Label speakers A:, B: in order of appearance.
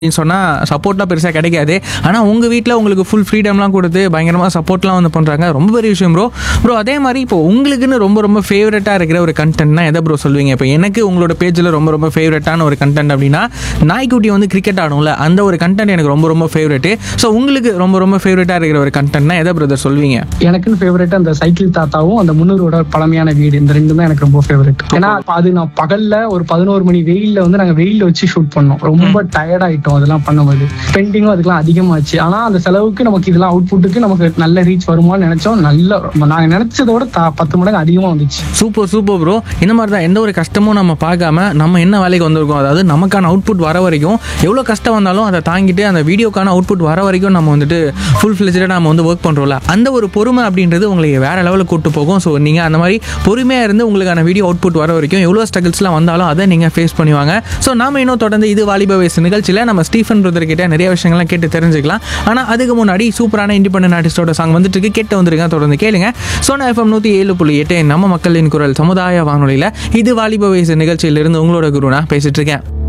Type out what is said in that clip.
A: அப்படின்னு சொன்னால் சப்போர்ட்லாம் பெருசாக கிடைக்காது ஆனால் உங்கள் வீட்டில் உங்களுக்கு ஃபுல் ஃப்ரீடம்லாம் கொடுத்து பயங்கரமாக சப்போர்ட்லாம் வந்து பண்ணுறாங்க ரொம்ப பெரிய விஷயம் ப்ரோ ப்ரோ அதே மாதிரி இப்போ உங்களுக்குன்னு ரொம்ப ரொம்ப ஃபேவரட்டாக இருக்கிற ஒரு கண்டென்ட்னா எதை ப்ரோ சொல்லுவீங்க இப்போ எனக்கு உங்களோட பேஜில் ரொம்ப ரொம்ப ஃபேவரட்டான ஒரு கண்டென்ட் அப்படின்னா நாய்க்குட்டி வந்து கிரிக்கெட் ஆடும்ல அந்த ஒரு கண்டென்ட் எனக்கு ரொம்ப ரொம்ப ஃபேவரெட்டு ஸோ உங்களுக்கு ரொம்ப ரொம்ப ஃபேவரட்டாக இருக்கிற ஒரு கண்டென்ட்னா எதை பிரதர் சொல்வீங்க
B: எனக்குன்னு ஃபேவரட் அந்த சைக்கிள் தாத்தாவும் அந்த முன்னூரோட பழமையான வீடு இந்த ரெண்டும் தான் எனக்கு ரொம்ப ஃபேவரட் ஏன்னா அது நான் பகல்ல ஒரு பதினோரு மணி வெயில்ல வந்து நாங்க வெயில்ல வச்சு ஷூட் பண்ணோம் ரொம்ப டயர்ட் ஆயிட்டோம் அதெல்லாம் பண்ணும்போது ஸ்பெண்டிங்கும் அதுக்கெல்லாம் அதிகமாச்சு ஆனா அந்த செலவுக்கு நமக்கு இதெல்லாம் அவுட்புட்டுக்கு நமக்கு நல்ல ரீச் வருமான்னு நினைச்சோம் நல்ல நாங்க நினைச்சதோட த- பத்து மடங்கு அதிகமா வந்துச்சு
A: சூப்பர் சூப்பர் ப்ரோ இந்த மாதிரி தான் எந்த ஒரு கஷ்டமும் நம்ம பார்க்காம நம்ம என்ன வேலைக்கு வந்திருக்கோம் அதாவது நமக்கான அவுட்புட் வர வரைக்கும் எவ்வளோ கஷ்டம் வந்தாலும் அதை தாங்கிட்டு அந்த வீடியோக்கான அவுட்புட் வர வரைக்கும் நம்ம வந்துட்டு ஃபுல் ஃபிளெஜாக நம்ம வந்து ஒர்க் பண்ணுறோம்ல அந்த ஒரு பொறுமை அப்படின்றது உங்களை வேற லெவலுக்கு கூட்டு போகும் ஸோ நீங்கள் அந்த மாதிரி பொறுமையாக இருந்து உங்களுக்கான வீடியோ அவுட்புட் வர வரைக்கும் எவ்வளோ ஸ்ட்ரகிள்ஸ்லாம் வந்தாலும் அதை நீங்கள் ஃபேஸ் பண்ணுவாங்க ஸோ நாம இன்னும் தொடர்ந்து இது வாலிப வயசு நிகழ்ச்சியில் நம்ம ஸ்டீஃபன் பிரதர் கிட்ட நிறைய விஷயங்கள்லாம் கேட்டு தெரிஞ்சுக்கலாம் ஆனால் அதுக்கு முன்னாடி சூப்பரான இண்டிபெண்டன்ட் ஆர்டிஸ்டோட சாங் வந்துட்டு இருக்கு கேட்டு வந்துருங்க தொடர்ந்து கேளுங்க சோனா எஃப்எம் நூற்றி ஏழு புள்ளி எட்டு நம்ம மக்களின் குரல் சமுதாய வானொலியில் இது வாலிப வயசு நிகழ்ச்சியிலிருந்து உங்களோட குரு நான் பேசிட்டு இருக்கேன்